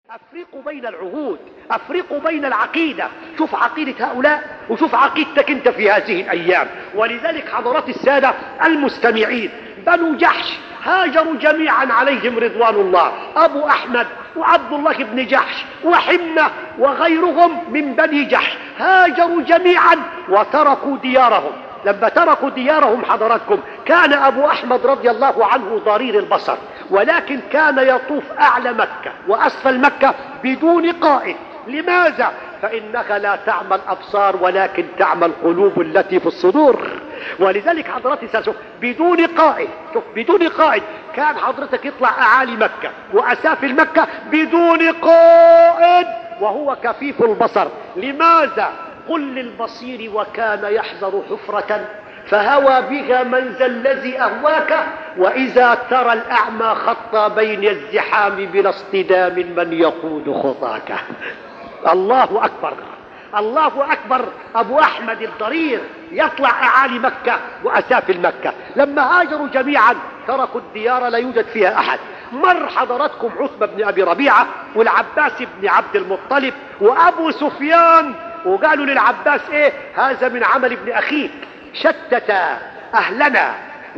افرقوا بين العهود افرقوا بين العقيدة شوف عقيدة هؤلاء وشوف عقيدتك انت في هذه الايام ولذلك حضرات السادة المستمعين بنو جحش هاجروا جميعا عليهم رضوان الله ابو احمد وعبد الله بن جحش وحمة وغيرهم من بني جحش هاجروا جميعا وتركوا ديارهم لما تركوا ديارهم حضراتكم كان ابو احمد رضي الله عنه ضرير البصر ولكن كان يطوف اعلى مكة واسفل مكة بدون قائد لماذا فانك لا تعمى الابصار ولكن تعمى القلوب التي في الصدور ولذلك حضرتي سأشوف بدون قائد شوف بدون قائد كان حضرتك يطلع اعالي مكة واسافل مكة بدون قائد وهو كفيف البصر لماذا قل للبصير وكان يحذر حفرة فهوى بها من ذا الذي أهواك وإذا ترى الأعمى خط بين الزحام بلا اصطدام من يقود خطاك الله أكبر الله أكبر أبو أحمد الضرير يطلع أعالي مكة وأسافل مكة لما هاجروا جميعا تركوا الديار لا يوجد فيها أحد مر حضراتكم عثمة بن أبي ربيعة والعباس بن عبد المطلب وأبو سفيان وقالوا للعباس ايه هذا من عمل ابن اخيك شتت اهلنا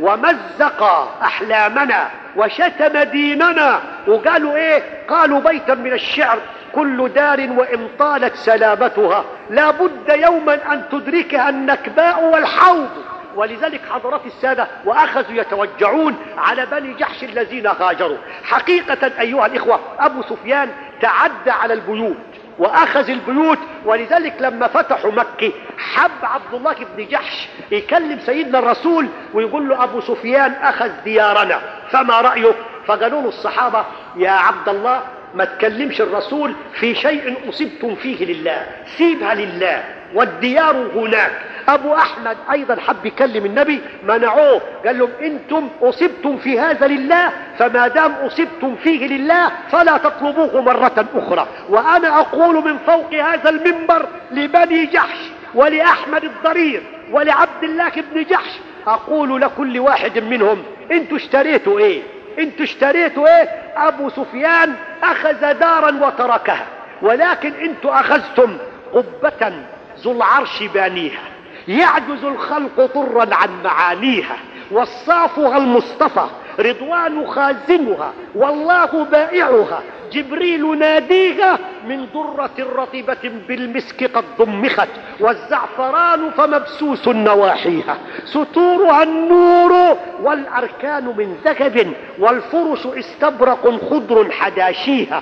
ومزق احلامنا وشتم ديننا وقالوا ايه قالوا بيتا من الشعر كل دار وان طالت سلامتها لا بد يوما ان تدركها النكباء والحوض ولذلك حضرات السادة وأخذوا يتوجعون على بني جحش الذين هاجروا حقيقة أيها الإخوة أبو سفيان تعدى على البيوت واخذ البيوت ولذلك لما فتحوا مكة حب عبد الله بن جحش يكلم سيدنا الرسول ويقول له ابو سفيان اخذ ديارنا فما رأيك فقالوا له الصحابة يا عبد الله ما تكلمش الرسول في شيء اصبتم فيه لله سيبها لله والديار هناك ابو احمد ايضا حب يكلم النبي منعوه قال لهم انتم اصبتم في هذا لله فما دام اصبتم فيه لله فلا تطلبوه مرة اخرى وانا اقول من فوق هذا المنبر لبني جحش ولاحمد الضرير ولعبد الله بن جحش اقول لكل واحد منهم انتوا اشتريتوا ايه انتوا اشتريتوا ايه ابو سفيان اخذ دارا وتركها ولكن انتوا اخذتم قبة ذو العرش بانيها يعجز الخلق طرا عن معانيها وصافها المصطفى رضوان خازنها والله بائعها جبريل ناديها من درة رطبة بالمسك قد ضمخت والزعفران فمبسوس نواحيها ستورها النور والأركان من ذهب والفرش استبرق خضر حداشيها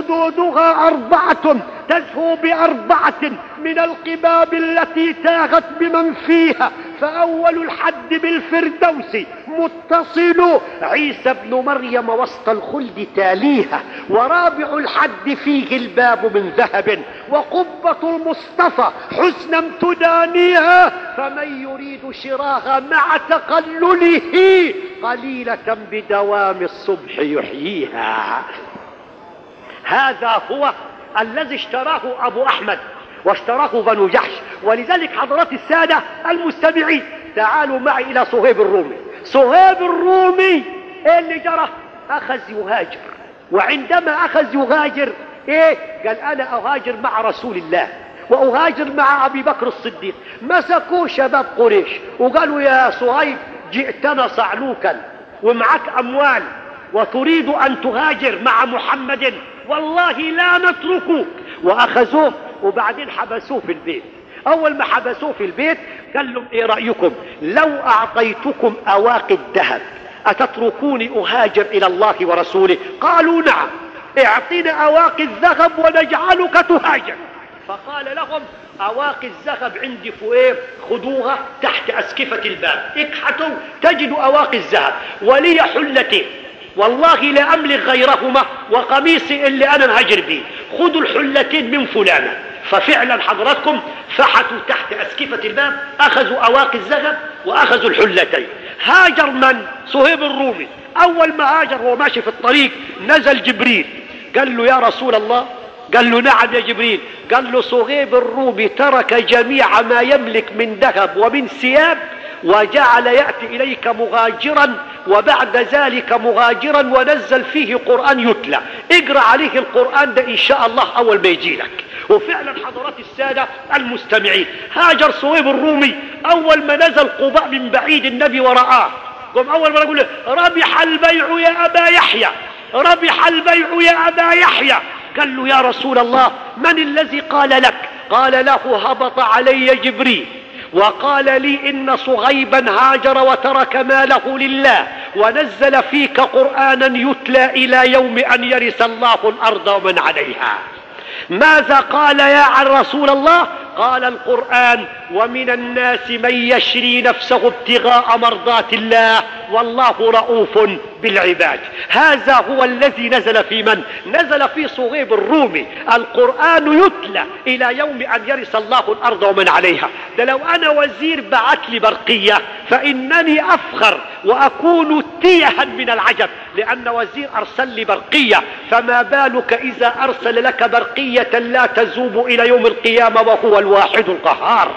حدودها أربعة تزهو بأربعة من القباب التي تاغت بمن فيها فأول الحد بالفردوس متصل عيسى ابن مريم وسط الخلد تاليها ورابع الحد فيه الباب من ذهب وقبة المصطفى حسنا تدانيها فمن يريد شراها مع تقلله قليلة بدوام الصبح يحييها هذا هو الذي اشتراه ابو احمد واشتراه بنو جحش ولذلك حضرات السادة المستمعين تعالوا معي الى صهيب الرومي صهيب الرومي ايه اللي جرى اخذ يهاجر وعندما اخذ يهاجر ايه قال انا اهاجر مع رسول الله واهاجر مع ابي بكر الصديق مسكوا شباب قريش وقالوا يا صهيب جئتنا صعلوكا ومعك اموال وتريد ان تهاجر مع محمد والله لا نتركه واخذوه وبعدين حبسوه في البيت اول ما حبسوه في البيت قال لهم ايه رايكم لو اعطيتكم اواقي الذهب اتتركوني اهاجر الى الله ورسوله قالوا نعم اعطينا اواقي الذهب ونجعلك تهاجر فقال لهم اواقي الذهب عندي فوق خذوها تحت اسكفة الباب اكحتوا تجدوا اواقي الذهب ولي حلتين والله لا املك غيرهما وقميصي اللي انا مهاجر به خذوا الحلتين من فلانة ففعلا حضراتكم فحتوا تحت اسكفة الباب اخذوا اواقي الذهب واخذوا الحلتين هاجر من صهيب الرومي اول ما هاجر وهو ماشي في الطريق نزل جبريل قال له يا رسول الله قال له نعم يا جبريل قال له صهيب الرومي ترك جميع ما يملك من ذهب ومن ثياب وجعل يأتي إليك مهاجرا وبعد ذلك مهاجرا ونزل فيه قرآن يتلى اقرأ عليه القرآن ده إن شاء الله أول ما يجي لك وفعلا حضرات السادة المستمعين هاجر صهيب الرومي أول ما نزل قباء من بعيد النبي ورآه قم أول مرة يقول ربح البيع يا أبا يحيى ربح البيع يا أبا يحيى قال له يا رسول الله من الذي قال لك قال له هبط علي جبريل وقال لي إن صغيبا هاجر وترك ماله لله ونزل فيك قرآنا يتلى إلى يوم أن يرث الله الأرض ومن عليها ماذا قال يا عن رسول الله قال القرآن ومن الناس من يشري نفسه ابتغاء مرضات الله والله رؤوف بالعباد هذا هو الذي نزل في من نزل في صغيب الرومي القرآن يتلى إلى يوم أن يرث الله الأرض ومن عليها ده لو أنا وزير بعت لي برقية فإنني أفخر وأكون تيها من العجب لأن وزير أرسل لي برقية فما بالك إذا أرسل لك برقية لا تزوب إلى يوم القيامة وهو الواحد القهار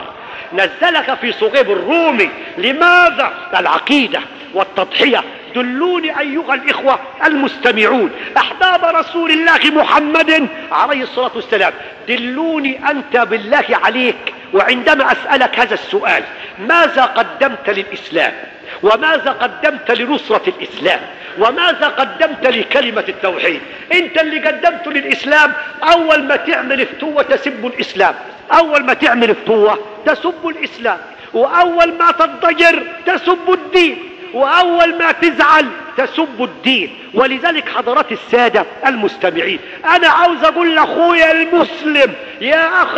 نزلك في صغيب الرومي لماذا العقيدة والتضحية دلوني أيها الإخوة المستمعون أحباب رسول الله محمد عليه الصلاة والسلام دلوني أنت بالله عليك وعندما أسألك هذا السؤال ماذا قدمت للإسلام وماذا قدمت لنصرة الإسلام وماذا قدمت لكلمة التوحيد انت اللي قدمته للإسلام أول ما تعمل فتوة تسب الإسلام أول ما تعمل فتوة تسب الإسلام وأول ما تضجر تسب الدين وأول ما تزعل تسب الدين ولذلك حضرات السادة المستمعين أنا عاوز أقول لأخويا المسلم يا أخ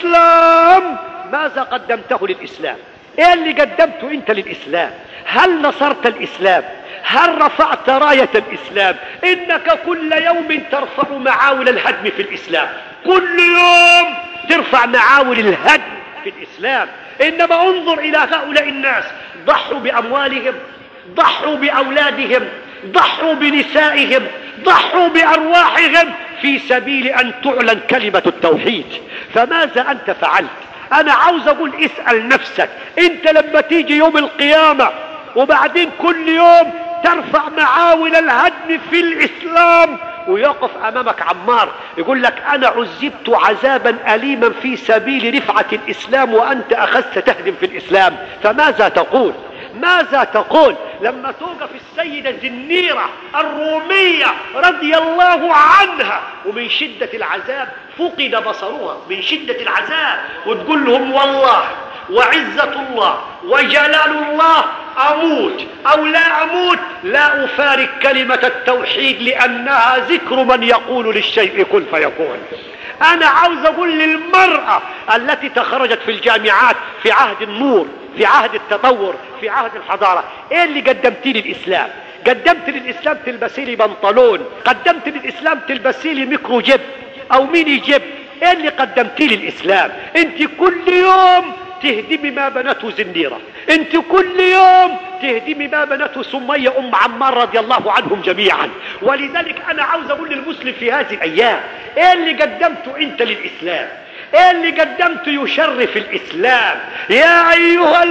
الإسلام ماذا قدمته للإسلام ايه اللي قدمته انت للإسلام هل نصرت الإسلام هل رفعت راية الإسلام إنك كل يوم ترفع معاول الهدم في الإسلام كل يوم ترفع معاول الهدم في الإسلام إنما انظر إلى هؤلاء الناس ضحوا بأموالهم ضحوا بأولادهم ضحوا بنسائهم ضحوا بأرواحهم في سبيل أن تعلن كلمة التوحيد فماذا أنت فعلت أنا عاوز أقول اسأل نفسك أنت لما تيجي يوم القيامة وبعدين كل يوم ترفع معاول الهدم في الإسلام ويقف أمامك عمار يقول لك أنا عذبت عذابا أليما في سبيل رفعة الإسلام وأنت أخذت تهدم في الإسلام فماذا تقول ماذا تقول لما توقف السيدة زنيرة الرومية رضي الله عنها ومن شدة العذاب فقد بصرها من شدة العذاب وتقول لهم والله وعزة الله وجلال الله أموت أو لا أموت لا أفارق كلمة التوحيد لأنها ذكر من يقول للشيء كن فيكون أنا عاوز أقول للمرأة التي تخرجت في الجامعات في عهد النور في عهد التطور في عهد الحضارة إيه اللي قدمتيه للإسلام قدمت للإسلام تلبسي لي بنطلون قدمت للإسلام تلبسي لي ميكرو جيب أو ميني جيب إيه اللي قدمتيه للإسلام أنت كل يوم تهدمي ما بنته زنيرة انت كل يوم تهدمي ما بنته سمية ام عمار رضي الله عنهم جميعا ولذلك انا عاوز اقول للمسلم في هذه الايام ايه اللي قدمته انت للاسلام ايه اللي قدمته يشرف الاسلام يا ايها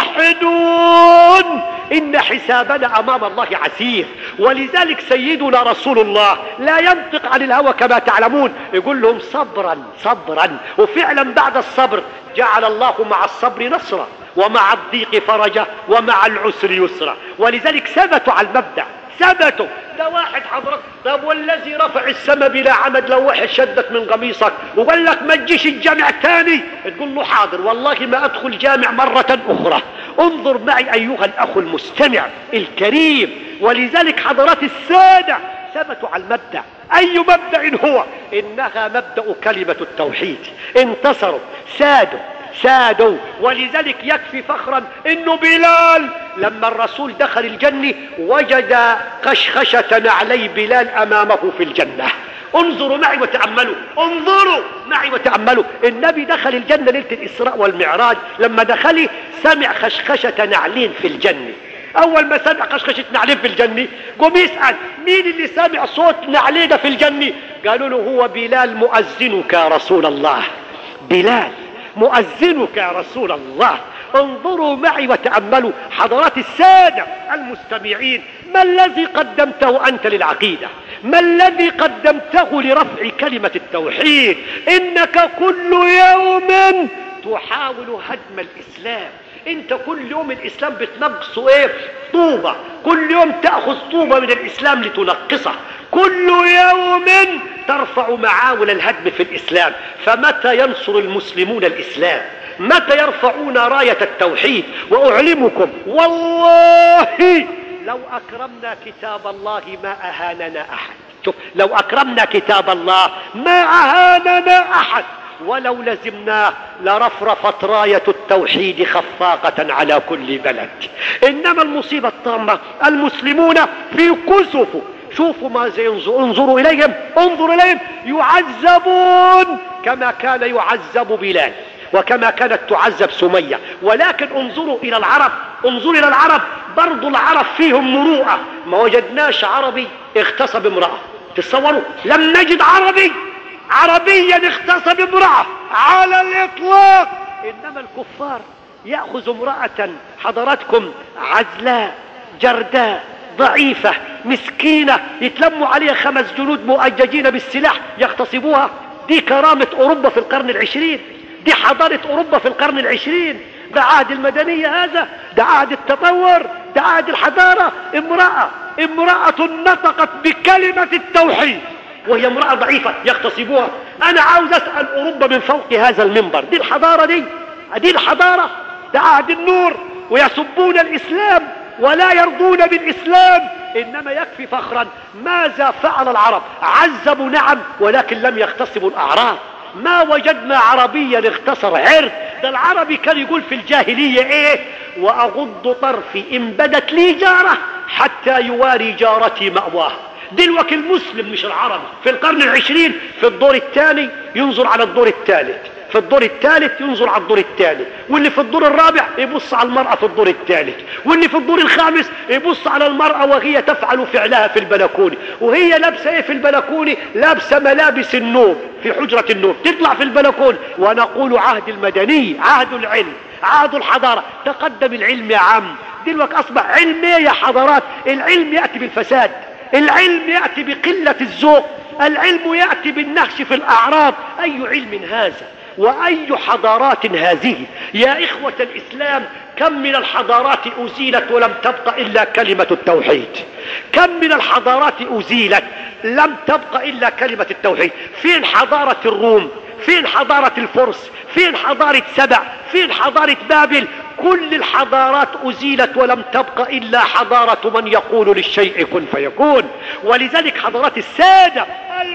الموحدون ان حسابنا امام الله عسير ولذلك سيدنا رسول الله لا ينطق عن الهوى كما تعلمون يقول لهم صبرا صبرا وفعلا بعد الصبر جعل الله مع الصبر نصرا ومع الضيق فرجا ومع العسر يسرا ولذلك ثبتوا على المبدأ ثبتوا ده واحد حضرتك طب والذي رفع السماء بلا عمد لو واحد شدك من قميصك وقال لك ما تجيش الجامع تاني تقول له حاضر والله ما ادخل جامع مرة اخرى انظر معي ايها الاخ المستمع الكريم ولذلك حضرات السادة ثبتوا على المبدأ اي مبدأ هو انها مبدأ كلمة التوحيد انتصروا سادوا سادوا ولذلك يكفي فخرا انه بلال لما الرسول دخل الجنة وجد خشخشة نعلي بلال امامه في الجنة انظروا معي وتأملوا انظروا معي وتأملوا النبي دخل الجنة ليلة الإسراء والمعراج لما دخل سمع خشخشة نعلين في الجنة اول ما سمع خشخشة نعلين في الجنة قوم يسأل مين اللي سامع صوت نعلين في الجنة قالوا له هو بلال مؤذنك يا رسول الله بلال مؤذنك يا رسول الله انظروا معي وتأملوا حضرات السادة المستمعين ما الذي قدمته أنت للعقيدة ما الذي قدمته لرفع كلمة التوحيد إنك كل يوم تحاول هدم الإسلام انت كل يوم الاسلام بتنقصه ايه طوبة كل يوم تأخذ طوبة من الاسلام لتنقصه كل يوم ترفع معاول الهدم في الاسلام فمتى ينصر المسلمون الاسلام متى يرفعون راية التوحيد واعلمكم والله لو اكرمنا كتاب الله ما اهاننا احد شوف لو اكرمنا كتاب الله ما اهاننا احد ولو لزمناه لرفرفت راية التوحيد خفاقة على كل بلد إنما المصيبة الطامة المسلمون في كسف شوفوا ما ينظر انظروا إليهم انظروا إليهم يعذبون كما كان يعذب بلال وكما كانت تعذب سمية ولكن انظروا إلى العرب انظروا إلى العرب برضو العرب فيهم مروءة ما وجدناش عربي اغتصب امرأة تصوروا لم نجد عربي عربيا اغتصب امرأة على الاطلاق انما الكفار يأخذ امرأة حضراتكم عزلاء جرداء ضعيفة مسكينة يتلموا عليها خمس جنود مؤججين بالسلاح يغتصبوها دي كرامة اوروبا في القرن العشرين دي حضارة اوروبا في القرن العشرين ده عهد المدنية هذا ده عهد التطور ده عهد الحضارة امرأة امرأة نطقت بكلمة التوحيد وهي امرأة ضعيفة يغتصبوها انا عاوز اسأل اوروبا من فوق هذا المنبر دي الحضارة دي دي الحضارة ده عهد النور ويسبون الاسلام ولا يرضون بالاسلام انما يكفي فخرا ماذا فعل العرب عذبوا نعم ولكن لم يغتصبوا الاعراض ما وجدنا عربيا اغتصر عرض ده العربي كان يقول في الجاهلية ايه واغض طرفي ان بدت لي جارة حتى يواري جارتي مأواه دلوقتي المسلم مش العربي في القرن العشرين في الدور الثاني ينظر على الدور الثالث في الدور الثالث ينظر على الدور الثاني واللي في الدور الرابع يبص على المرأة في الدور الثالث واللي في الدور الخامس يبص على المرأة وهي تفعل فعلها في البلكوني وهي لابسة ايه في البلكوني لابسة ملابس النوم في حجرة النوم تطلع في البلكون ونقول عهد المدني عهد العلم عهد الحضارة تقدم العلم يا عم دلوقتي اصبح علم ايه يا حضارات العلم يأتي بالفساد العلم يأتي بقلة الذوق العلم يأتي بالنهش في الأعراض أي علم هذا وأي حضارات هذه يا إخوة الإسلام كم من الحضارات أزيلت ولم تبق إلا كلمة التوحيد كم من الحضارات أزيلت لم تبق إلا كلمة التوحيد فين حضارة الروم فين حضارة الفرس فين حضارة سبع فين حضارة بابل كل الحضارات أزيلت ولم تبق إلا حضارة من يقول للشيء كن فيكون ولذلك حضارات السادة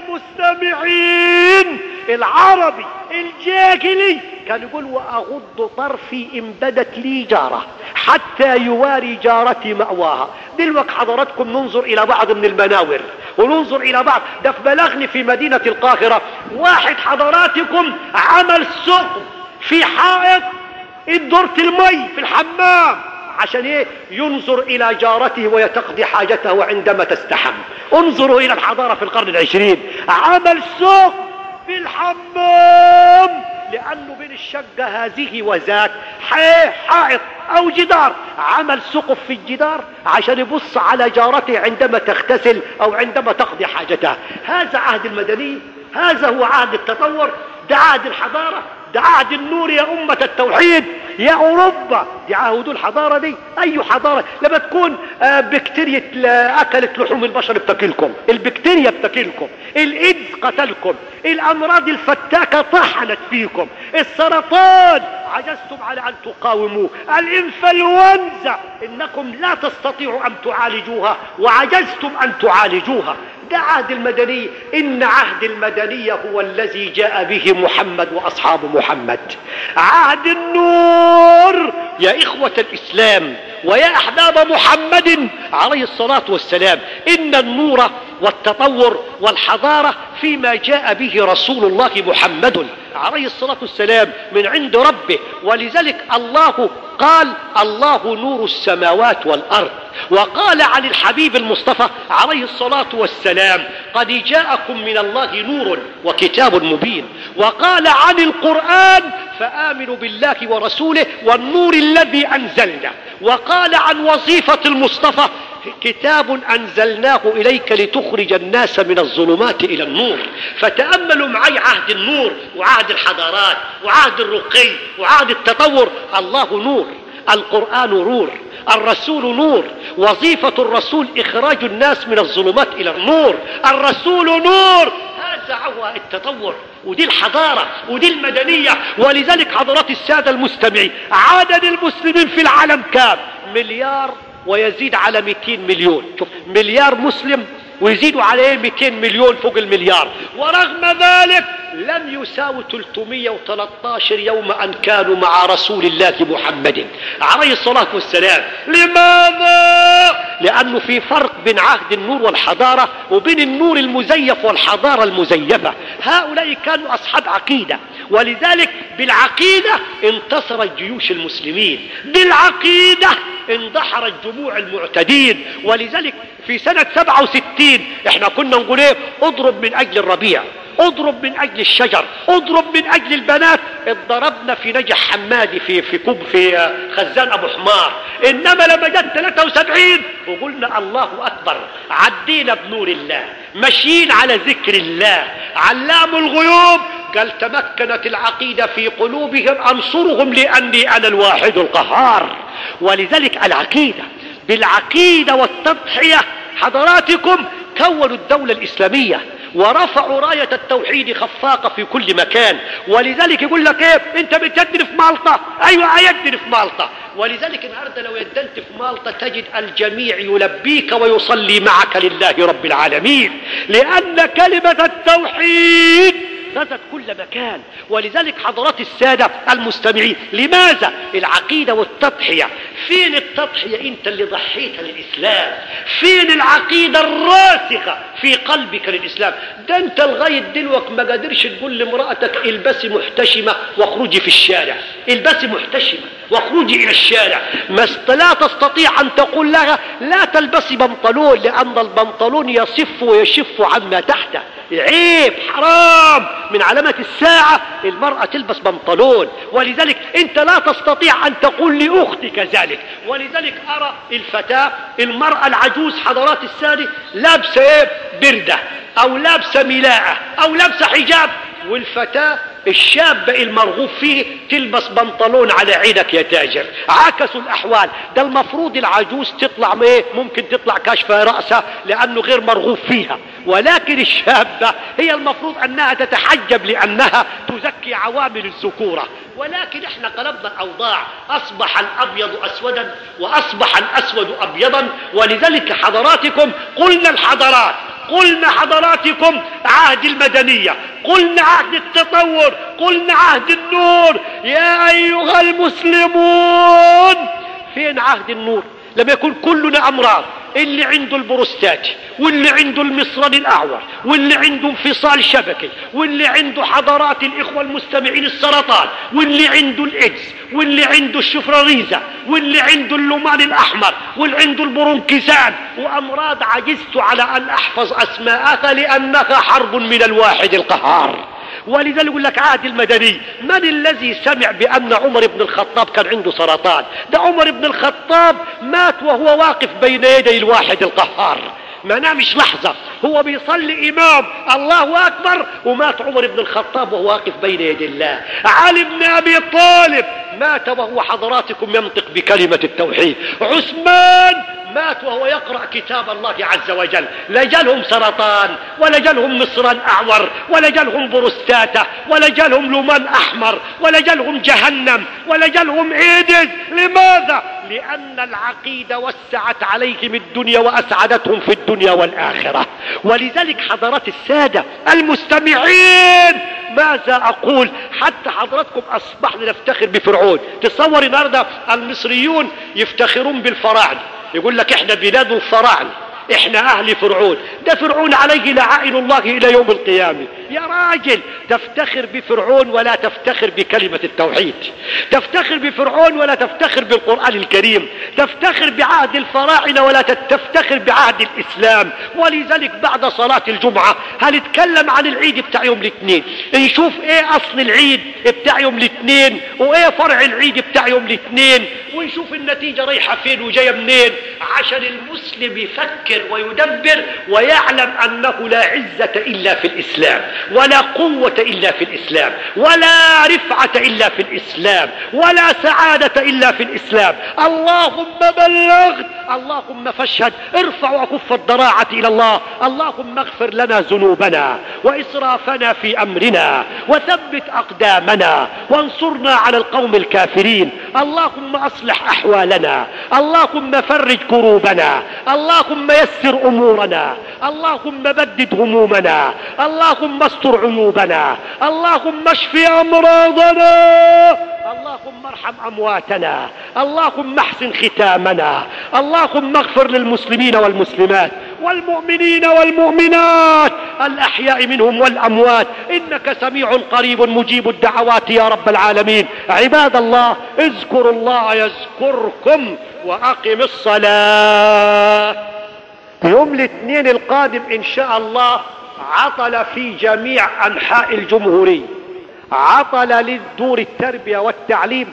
المستمعين العربي الجاهلي كان يقول وأغض طرفي إن بدت لي جارة حتى يواري جارتي مأواها دلوقتي حضراتكم ننظر إلى بعض من المناور وننظر إلى بعض ده بلغني في مدينة القاهرة واحد حضراتكم عمل سقف في حائط دورة المي في الحمام عشان ايه ينظر الى جارته ويتقضي حاجته عندما تستحم انظروا الى الحضارة في القرن العشرين عمل سوق في الحمام لانه بين الشقة هذه وذاك حائط او جدار عمل سقف في الجدار عشان يبص على جارته عندما تغتسل او عندما تقضي حاجتها هذا عهد المدني هذا هو عهد التطور ده عهد الحضارة ده عهد النور يا أمة التوحيد يا أوروبا دي عهدوا الحضارة دي أي حضارة لما تكون آه بكتيريا أكلت لحوم البشر بتاكلكم البكتيريا بتاكلكم الإيدز قتلكم الأمراض الفتاكة طحنت فيكم السرطان عجزتم على أن تقاوموه الإنفلونزا إنكم لا تستطيعوا أن تعالجوها وعجزتم أن تعالجوها ده عهد المدني إن عهد المدني هو الذي جاء به محمد وأصحاب محمد عهد النور يا إخوة الإسلام ويا أحباب محمد عليه الصلاة والسلام إن النور والتطور والحضارة فيما جاء به رسول الله محمد عليه الصلاة والسلام من عند ربه ولذلك الله قال الله نور السماوات والأرض وقال عن الحبيب المصطفى عليه الصلاة والسلام قد جاءكم من الله نور وكتاب مبين وقال عن القرآن فآمنوا بالله ورسوله والنور الذي أنزلنا وقال عن وظيفة المصطفى كتاب أنزلناه إليك لتخرج الناس من الظلمات إلى النور فتأملوا معي عهد النور وعهد الحضارات وعهد الرقي وعهد التطور الله نور القرآن نور الرسول نور وظيفة الرسول إخراج الناس من الظلمات إلى النور الرسول نور هذا هو التطور ودي الحضارة ودي المدنية ولذلك حضرات السادة المستمعين عدد المسلمين في العالم كام مليار ويزيد على 200 مليون شوف مليار مسلم ويزيدوا عليه 200 مليون فوق المليار ورغم ذلك لم يساووا 313 يوم أن كانوا مع رسول الله محمد عليه الصلاة والسلام لماذا؟ لأنه في فرق بين عهد النور والحضارة وبين النور المزيف والحضارة المزيفة هؤلاء كانوا أصحاب عقيدة ولذلك بالعقيدة انتصرت جيوش المسلمين بالعقيدة اندحرت جموع المعتدين ولذلك في سنة 67 احنا كنا نقول ايه اضرب من اجل الربيع اضرب من اجل الشجر اضرب من اجل البنات اضربنا في نجح حمادي في في كوب في خزان ابو حمار انما لما جت 73 وقلنا الله اكبر عدينا بنور الله ماشيين على ذكر الله علام الغيوب قال تمكنت العقيدة في قلوبهم انصرهم لاني انا الواحد القهار ولذلك العقيدة بالعقيدة والتضحية حضراتكم كونوا الدولة الإسلامية ورفعوا راية التوحيد خفاقة في كل مكان ولذلك يقول لك ايه انت بتدن في مالطة ايوه ايدن في مالطة ولذلك النهارده لو يدنت في مالطة تجد الجميع يلبيك ويصلي معك لله رب العالمين لأن كلمة التوحيد غزت كل مكان ولذلك حضرات السادة المستمعين لماذا العقيدة والتضحية فين التضحية انت اللي ضحيتها للإسلام فين العقيدة الراسخة في قلبك للإسلام ده انت لغاية دلوقت ما قادرش تقول لامرأتك البسي محتشمة واخرجي في الشارع البسي محتشمة واخرجي إلى الشارع ما لا تستطيع أن تقول لها لا تلبسي بنطلون لأن البنطلون يصف ويشف عما تحته عيب حرام من علامة الساعة المرأة تلبس بنطلون ولذلك انت لا تستطيع ان تقول لاختك ذلك ولذلك ارى الفتاة المرأة العجوز حضرات السادة لابسة ايه بردة او لابسة ملاءة او لابسة حجاب والفتاة الشابة المرغوب فيه تلبس بنطلون على عينك يا تاجر عكسوا الأحوال ده المفروض العجوز تطلع ايه ممكن تطلع كاشفة رأسها لأنه غير مرغوب فيها ولكن الشابة هي المفروض أنها تتحجب لأنها تزكي عوامل الذكورة ولكن احنا قلبنا الأوضاع أصبح الأبيض أسودا وأصبح الأسود أبيضا ولذلك حضراتكم قلنا الحضارات قلنا حضراتكم عهد المدنية قلنا عهد التطور قلنا عهد النور يا أيها المسلمون فين عهد النور لما يكون كلنا أمراض اللي عنده البروستات واللي عنده المصران الأعور واللي عنده انفصال شبكي واللي عنده حضارات الإخوة المستمعين السرطان واللي عنده الإيدز واللي عنده الشفراريزة واللي عنده اللومان الأحمر واللي عنده البرونكيسان وأمراض عجزت على أن أحفظ أسماءها لأنها حرب من الواحد القهار ولذلك يقول لك عهد المدني من الذي سمع بأن عمر بن الخطاب كان عنده سرطان ده عمر بن الخطاب مات وهو واقف بين يدي الواحد القهار ما نامش لحظة هو بيصلي إمام الله أكبر ومات عمر بن الخطاب وهو واقف بين يدي الله علي بن أبي طالب مات وهو حضراتكم ينطق بكلمة التوحيد عثمان مات وهو يقرأ كتاب الله عز وجل لا جالهم سرطان ولا جالهم مصران أعور ولا جالهم بروستاتا ولا جالهم لومان أحمر ولا جالهم جهنم ولا جالهم إيدز لماذا؟ لأن العقيدة وسعت عليهم الدنيا وأسعدتهم في الدنيا والآخرة ولذلك حضرات السادة المستمعين ماذا أقول حتى حضراتكم أصبحنا نفتخر بفرعون تصور النهارده المصريون يفتخرون بالفراعنة يقول لك احنا بلاد الفراعنة احنا اهل فرعون ده فرعون عليه لعائن الله الى يوم القيامة يا راجل تفتخر بفرعون ولا تفتخر بكلمة التوحيد تفتخر بفرعون ولا تفتخر بالقرآن الكريم تفتخر بعهد الفراعنة ولا تفتخر بعهد الاسلام ولذلك بعد صلاة الجمعة هنتكلم عن العيد بتاع يوم الاثنين نشوف ايه اصل العيد بتاع يوم الاثنين وايه فرع العيد بتاع يوم الاثنين ونشوف النتيجة رايحة فين وجاية منين عشان المسلم يفكر ويدبر ويعلم انه لا عزة الا في الاسلام ولا قوة الا في الاسلام ولا رفعة الا في الاسلام ولا سعادة الا في الاسلام اللهم بلغت اللهم فاشهد ارفع وكف الضراعة الى الله اللهم اغفر لنا ذنوبنا واسرافنا في امرنا وثبت اقدامنا وانصرنا على القوم الكافرين اللهم اصلح احوالنا اللهم فرج كروبنا اللهم يسر امورنا اللهم بدد همومنا اللهم استر عيوبنا اللهم اشف امراضنا اللهم ارحم امواتنا اللهم احسن ختامنا اللهم اغفر للمسلمين والمسلمات والمؤمنين والمؤمنات الاحياء منهم والاموات انك سميع قريب مجيب الدعوات يا رب العالمين عباد الله اذكروا الله يذكركم واقم الصلاه يوم الاثنين القادم ان شاء الله عطل في جميع انحاء الجمهوريه عطل للدور التربيه والتعليم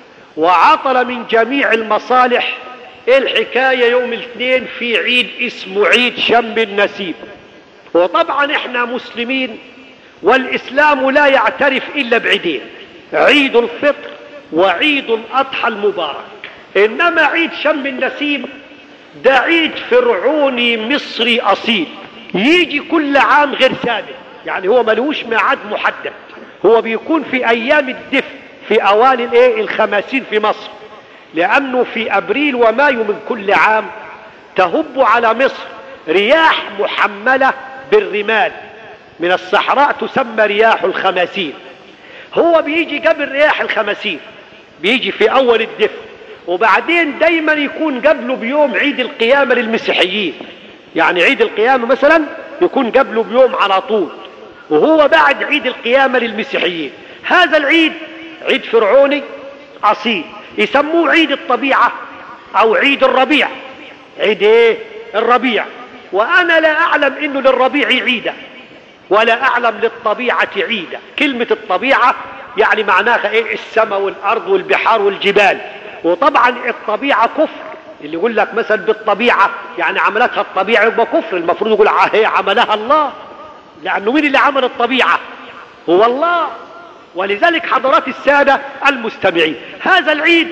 وعطل من جميع المصالح الحكاية يوم الاثنين في عيد اسمه عيد شم النسيم وطبعا احنا مسلمين والاسلام لا يعترف الا بعيدين عيد الفطر وعيد الاضحى المبارك انما عيد شم النسيم ده عيد فرعوني مصري اصيل يجي كل عام غير ثابت يعني هو ملوش ميعاد محدد هو بيكون في ايام الدفء في اوائل الايه الخماسين في مصر لانه في ابريل ومايو من كل عام تهب على مصر رياح محملة بالرمال من الصحراء تسمى رياح الخماسين هو بيجي قبل رياح الخماسين بيجي في اول الدفء وبعدين دايما يكون قبله بيوم عيد القيامة للمسيحيين يعني عيد القيامة مثلا يكون قبله بيوم على طول وهو بعد عيد القيامة للمسيحيين هذا العيد عيد فرعوني اصيل يسموه عيد الطبيعة او عيد الربيع عيد ايه الربيع وانا لا اعلم انه للربيع عيدة ولا اعلم للطبيعة عيدة كلمة الطبيعة يعني معناها ايه السماء والارض والبحار والجبال وطبعا الطبيعة كفر اللي يقول لك مثلا بالطبيعة يعني عملتها الطبيعة يبقى كفر المفروض يقول هي عملها الله لانه مين اللي عمل الطبيعة هو الله ولذلك حضرات السادة المستمعين هذا العيد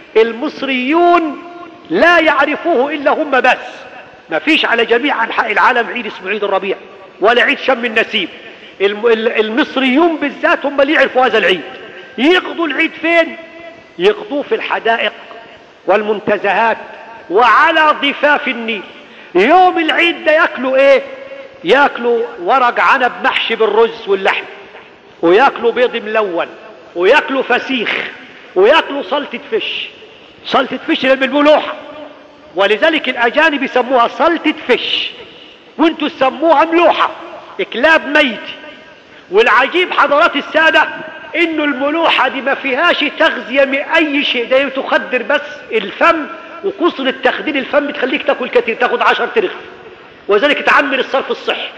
المصريون لا يعرفوه إلا هم بس ما فيش على جميع أنحاء العالم عيد اسمه عيد الربيع ولا عيد شم النسيم المصريون بالذات هم اللي يعرفوا هذا العيد يقضوا العيد فين يقضوه في الحدائق والمنتزهات وعلى ضفاف النيل يوم العيد ده ياكلوا ايه ياكلوا ورق عنب محشي بالرز واللحم وياكلوا بيض ملون وياكلوا فسيخ وياكلوا سلطة فش سلطة فش بالملوحة ولذلك الاجانب يسموها سلطة فش وانتوا تسموها ملوحة كلاب ميت والعجيب حضرات السادة انه الملوحة دي ما فيهاش تغذية من اي شيء ده تخدر بس الفم وكسر التخدير الفم بتخليك تاكل كتير تاخد عشر ترغف وذلك تعمل الصرف الصحي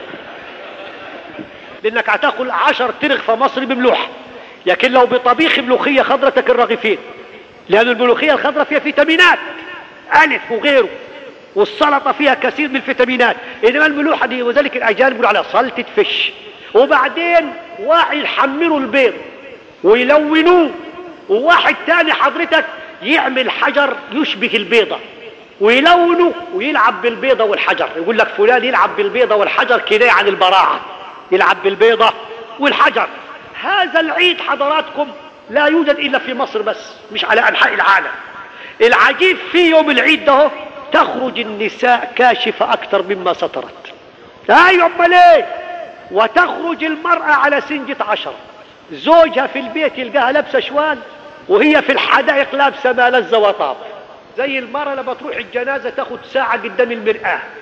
لانك هتاكل عشر ترغفة مصري بملوحة لكن لو بطبيخ ملوخية خضرة تاكل رغيفين لان الملوخية الخضرة فيها فيتامينات الف وغيره والسلطة فيها كثير من الفيتامينات انما الملوحة دي وذلك الاجانب يقولوا على سلطة فش وبعدين واحد يحملوا البيض ويلونوه وواحد تاني حضرتك يعمل حجر يشبه البيضة ويلونه ويلعب بالبيضة والحجر يقول لك فلان يلعب بالبيضة والحجر كناية عن البراعة يلعب بالبيضة والحجر هذا العيد حضراتكم لا يوجد إلا في مصر بس مش على أنحاء العالم العجيب في يوم العيد ده تخرج النساء كاشفة أكثر مما سترت أيوة أمال إيه وتخرج المرأة على سنجة عشر زوجها في البيت يلقاها لابسة شوال وهي في الحدائق لابسة ما لذ وطاب زي المرأة لما تروح الجنازة تاخد ساعة قدام المرآة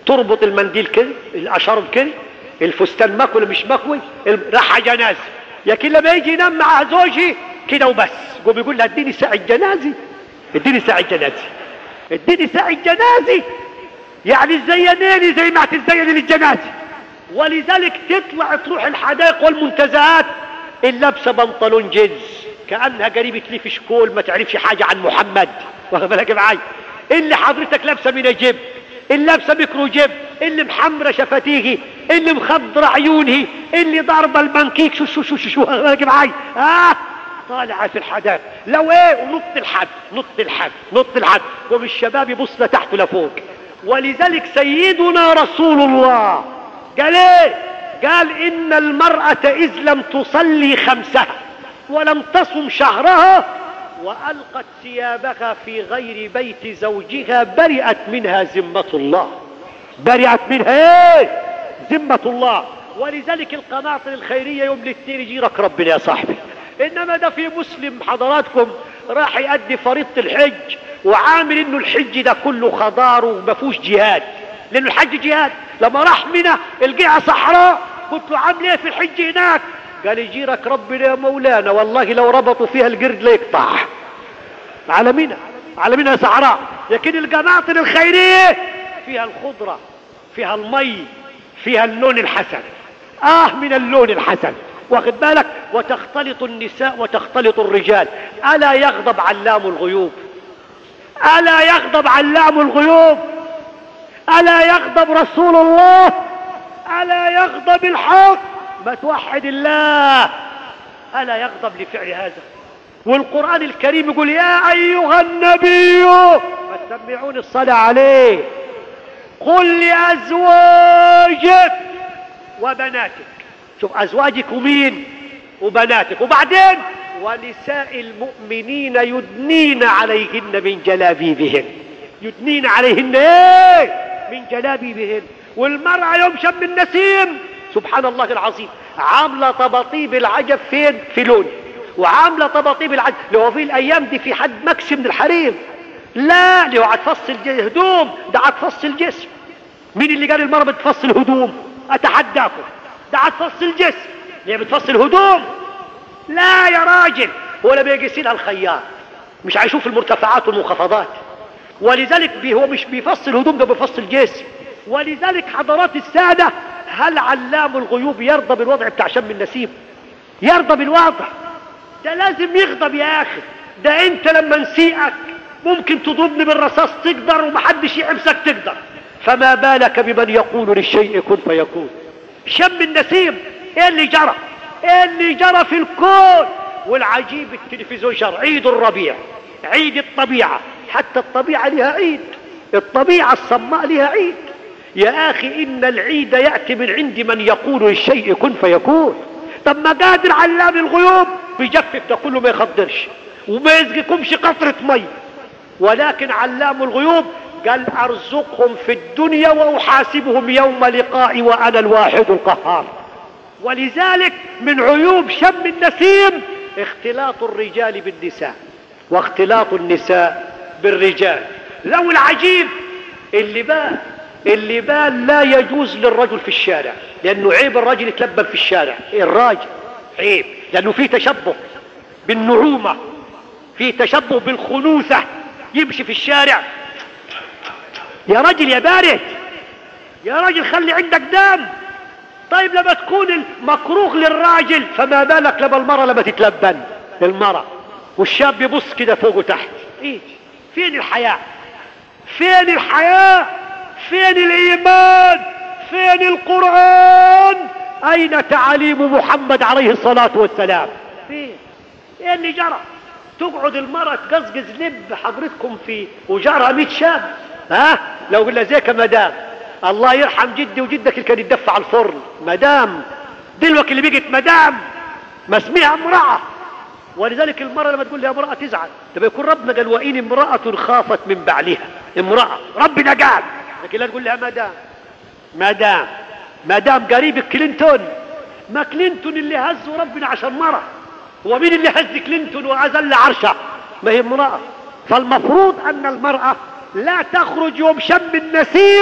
تربط المنديل كده الاشارب كده الفستان مكوي مش مكوي راح جنازه لكن لما يجي ينام مع زوجي كده وبس قوم يقول لها اديني ساعه جنازي اديني ساعه جنازي اديني ساعه جنازي يعني زينيني زي ما هتزيني للجنازه ولذلك تطلع تروح الحدائق والمنتزهات اللابسه بنطلون جينز كانها قريبه ليف شكول ما تعرفش حاجه عن محمد واخد بالك معايا اللي حضرتك لابسه من جيب اللي لابسه ميكرو جيب اللي محمره شفاتيهي اللي مخضره عيونه اللي ضاربه البنكيك شو شو شو شو شو واخد بالك معايا اه طالعه في الحدائق لو ايه ونط الحد نط الحد نط الحد قوم الشباب يبص لتحت لفوق ولذلك سيدنا رسول الله قال ايه قال ان المرأة اذ لم تصلي خمسها ولم تصم شهرها والقت ثيابها في غير بيت زوجها برئت منها ذمة الله برئت منها ايه ذمة الله ولذلك القناطر الخيرية يوم الاثنين يجيرك ربنا يا صاحبي انما ده في مسلم حضراتكم راح يأدي فريضة الحج وعامل انه الحج ده كله خضار وما فيهوش جهاد لانه الحج جهاد لما راح منى القيعة صحراء قلت له عامل ايه في الحج هناك قال يجيرك ربنا يا مولانا والله لو ربطوا فيها القرد ليقطع على منى على منى صحراء لكن القناطر الخيرية فيها الخضرة فيها المي فيها اللون الحسن اه من اللون الحسن واخد بالك وتختلط النساء وتختلط الرجال ألا يغضب علام الغيوب ألا يغضب علام الغيوب ألا يغضب رسول الله ألا يغضب الحق ما توحد الله ألا يغضب لفعل هذا والقرآن الكريم يقول يا أيها النبي فاتبعون الصلاة عليه قل لأزواجك وبناتك شوف أزواجك ومين وبناتك وبعدين ونساء المؤمنين يدنين عليهن من جلابيبهن يدنين عليهن ايه من جلابيبهن والمرأة يوم شم النسيم سبحان الله العظيم عاملة طباطيب العجب فين في لون وعاملة طباطيب العجب لو في الأيام دي في حد مكسي من الحريم لا لو هتفصل هدوم ده هتفصل جسم مين اللي قال المرأة بتفصل هدوم أتحداكم ده هتفصل جسم هي بتفصل هدوم لا يا راجل ولا بيقيسينها الخياط مش هيشوف المرتفعات والمنخفضات ولذلك بي هو مش بيفصل هدوم ده بيفصل جسم ولذلك حضرات السادة هل علام الغيوب يرضى بالوضع بتاع شم النسيم يرضى بالوضع ده لازم يغضب يا اخي ده انت لما نسيئك ممكن تضربني بالرصاص تقدر ومحدش يحبسك تقدر فما بالك بمن يقول للشيء كن فيكون شم النسيم ايه اللي جرى ايه اللي جرى في الكون والعجيب التلفزيون شر عيد الربيع عيد الطبيعة حتى الطبيعة لها عيد الطبيعة الصماء لها عيد يا اخي ان العيد يأتي من عند من يقول للشيء كن فيكون طب ما قادر علام الغيوب بيجفف ده كله ما يخدرش وما يسقيكمش قطرة مي ولكن علام الغيوب قال ارزقهم في الدنيا واحاسبهم يوم لقائي وانا الواحد القهار ولذلك من عيوب شم النسيم اختلاط الرجال بالنساء واختلاط النساء بالرجال لو العجيب اللي بال اللي بال لا يجوز للرجل في الشارع لانه عيب الرجل يتلبن في الشارع الراجل عيب لانه فيه تشبه بالنعومة فيه تشبه بالخنوثة يمشي في الشارع يا راجل يا بارد يا راجل خلي عندك دم طيب لما تكون المكروه للراجل فما بالك لما المرأة لما تتلبن المرأة والشاب يبص كده فوق وتحت ايه فين الحياة فين الحياة فين الايمان فين القرآن اين تعاليم محمد عليه الصلاة والسلام فين ايه اللي جرى تقعد المرأة تقزقز لب حضرتكم في وجارها 100 شاب ها لو قلنا زيك مدام الله يرحم جدي وجدك اللي كان يتدفع على الفرن مدام دلوقتي اللي بقت مدام ما اسميها امرأة ولذلك المرأة لما تقول لها امرأة تزعل طب يكون ربنا قال وإن امرأة خافت من بعلها امرأة ربنا قال لكن لا تقول لها مدام مدام مدام قريب كلينتون ما كلينتون اللي هزوا ربنا عشان مرة هو مين اللي هز كلينتون وأذل عرشه ما هي امرأة فالمفروض أن المرأة لا تخرج يوم شم النسيم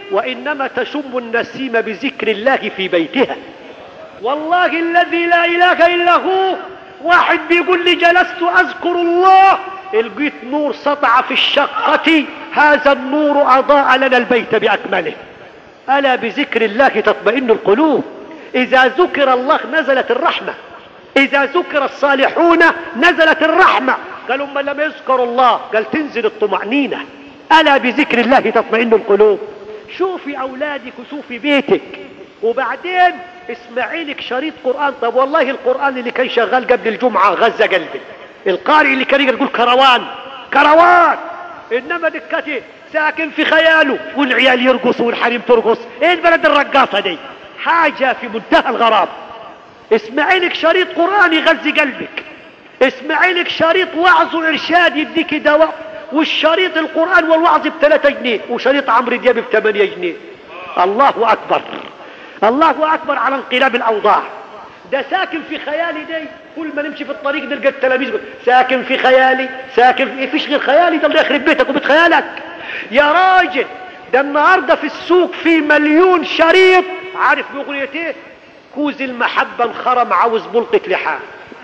وإنما تشم النسيم بذكر الله في بيتها والله الذي لا إله إلا هو واحد بيقول لي جلست أذكر الله لقيت نور سطع في الشقة هذا النور أضاء لنا البيت بأكمله ألا بذكر الله تطمئن القلوب إذا ذكر الله نزلت الرحمة إذا ذكر الصالحون نزلت الرحمة قالوا ما لم يذكر الله قال تنزل الطمأنينة ألا بذكر الله تطمئن القلوب شوفي أولادك وشوفي بيتك وبعدين اسمعي لك شريط قرآن طب والله القرآن اللي كان شغال قبل الجمعة غزة قلبي القارئ اللي كان يقول كروان كروان إنما دكتي ساكن في خياله والعيال يرقصوا والحريم ترقص ايه البلد الرقاصة دي حاجة في منتهى الغراب اسمعي لك شريط قرآن يغذي قلبك اسمعي لك شريط وعظ وإرشاد يديك دواء والشريط القرآن والوعظ بثلاثة جنيه وشريط عمرو دياب بثمانية جنيه الله أكبر الله أكبر على انقلاب الأوضاع ده ساكن في خيالي دي كل ما نمشي في الطريق نلقى التلاميذ ساكن في خيالي ساكن في فيش غير خيالي ده اللي يخرب بيتك وبتخيالك يا راجل ده النهارده في السوق في مليون شريط عارف بأغنية ايه كوز المحبة انخرم عاوز بلقة لحام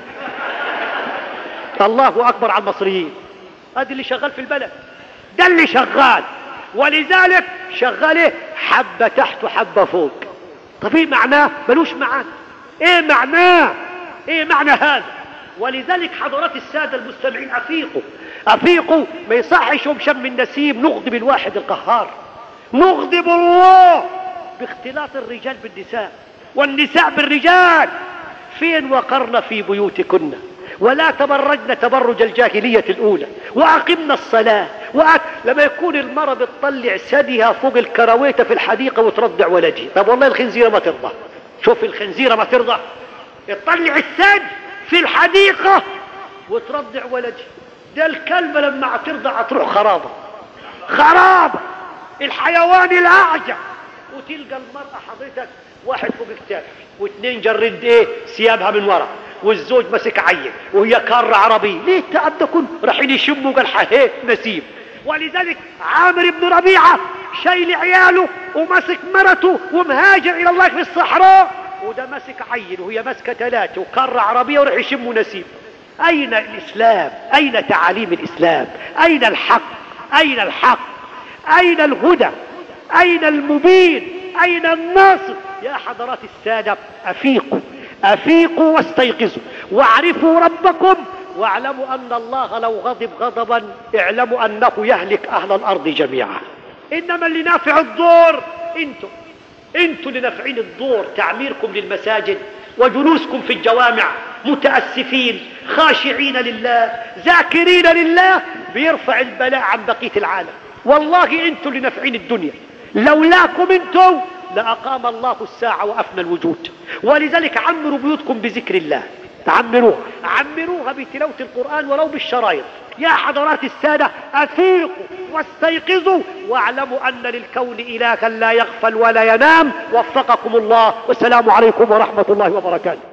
الله أكبر على المصريين ادي اللي شغال في البلد ده اللي شغال ولذلك شغال ايه حبة تحت وحبة فوق طب ايه معناه ملوش معنى ايه معناه ايه معنى هذا ولذلك حضرات السادة المستمعين افيقوا افيقوا ما يصحش يوم شم النسيم نغضب الواحد القهار نغضب الله باختلاط الرجال بالنساء والنساء بالرجال فين وقرن في بيوتكن ولا تبرجن تبرج الجاهلية الأولى وأقمنا الصلاة وأك... لما يكون المرأة بتطلع ثديها فوق الكراويتة في الحديقة وترضع ولدها طب والله الخنزيرة ما ترضى شوف الخنزيرة ما ترضى تطلع الثدي في الحديقة وترضع ولدها ده الكلبة لما ترضع تروح خرابة خرابة الحيوان الأعجب وتلقى المرأة حضرتك واحد فوق كتاف واثنين جرد ايه ثيابها من ورا والزوج ماسك عين وهي كارة عربية ليه التعب ده كله رايحين يشموا قال حهيه نسيم ولذلك عامر بن ربيعة شايل عياله وماسك مرته ومهاجر الى الله في الصحراء وده ماسك عين وهي ماسكة ثلاثة وكارة عربية وراح يشموا نسيم اين الاسلام اين تعاليم الاسلام اين الحق اين الحق اين الهدى اين المبين اين الناصر يا حضرات السادة افيقوا افيقوا واستيقظوا واعرفوا ربكم واعلموا ان الله لو غضب غضبا اعلموا انه يهلك اهل الارض جميعا انما اللي نافع الدور انتم انتم اللي نافعين الدور تعميركم للمساجد وجلوسكم في الجوامع متأسفين خاشعين لله ذاكرين لله بيرفع البلاء عن بقية العالم والله انتم اللي نافعين الدنيا لولاكم انتم لأقام الله الساعة وأفنى الوجود ولذلك عمروا بيوتكم بذكر الله عمروها عمروها بتلاوة القرآن ولو بالشرايط يا حضرات السادة أفيقوا واستيقظوا واعلموا أن للكون إلها لا يغفل ولا ينام وفقكم الله والسلام عليكم ورحمة الله وبركاته